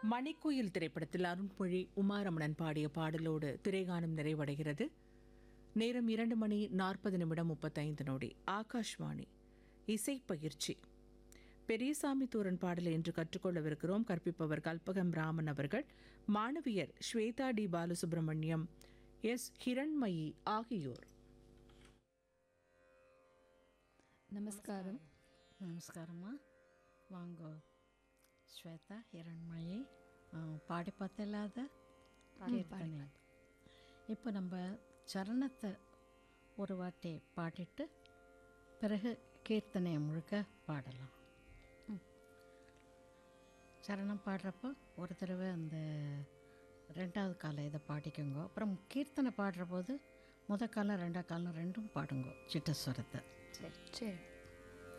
மணிக்குயில் திரைப்படத்தில் அருண்மொழி உமாரமணன் பாடிய பாடலோடு திரைகானம் நிறைவடைகிறது நேரம் இரண்டு மணி நாற்பது நிமிடம் முப்பத்தைந்து நொடி ஆகாஷ்வாணி இசைப்பயிற்சி பெரியசாமி தூரன் பாடலை இன்று கற்றுக்கொள்ளவிருக்கிறோம் கற்பிப்பவர் கல்பகம் ராமன் அவர்கள் மாணவியர் ஸ்வேதா டி பாலசுப்ரமணியம் எஸ் ஹிரண்மயி ஆகியோர் நமஸ்காரம் நமஸ்காரம்மா வாங்க ஸ்வேதா ஹிரண்மயி ஆ, பாடி பார்த்தலாத கீர்த்தனை இப்போ நம்ம சரணத்தை ஒரு வாட்டி பாடிட்டு பிறகு கீர்த்தனையை முழுக்க பாடலாம் சரணம் பாடுறப்போ ஒரு தடவை அந்த ரெண்டாவது காலம் இதை பாடிக்கோங்க அப்புறம் கீர்த்தனை பாடுற போது முத காலம் ரெண்டாவது காலம் ரெண்டும் பாடுங்க சிட்டஸ்வரத்தை சரி சரி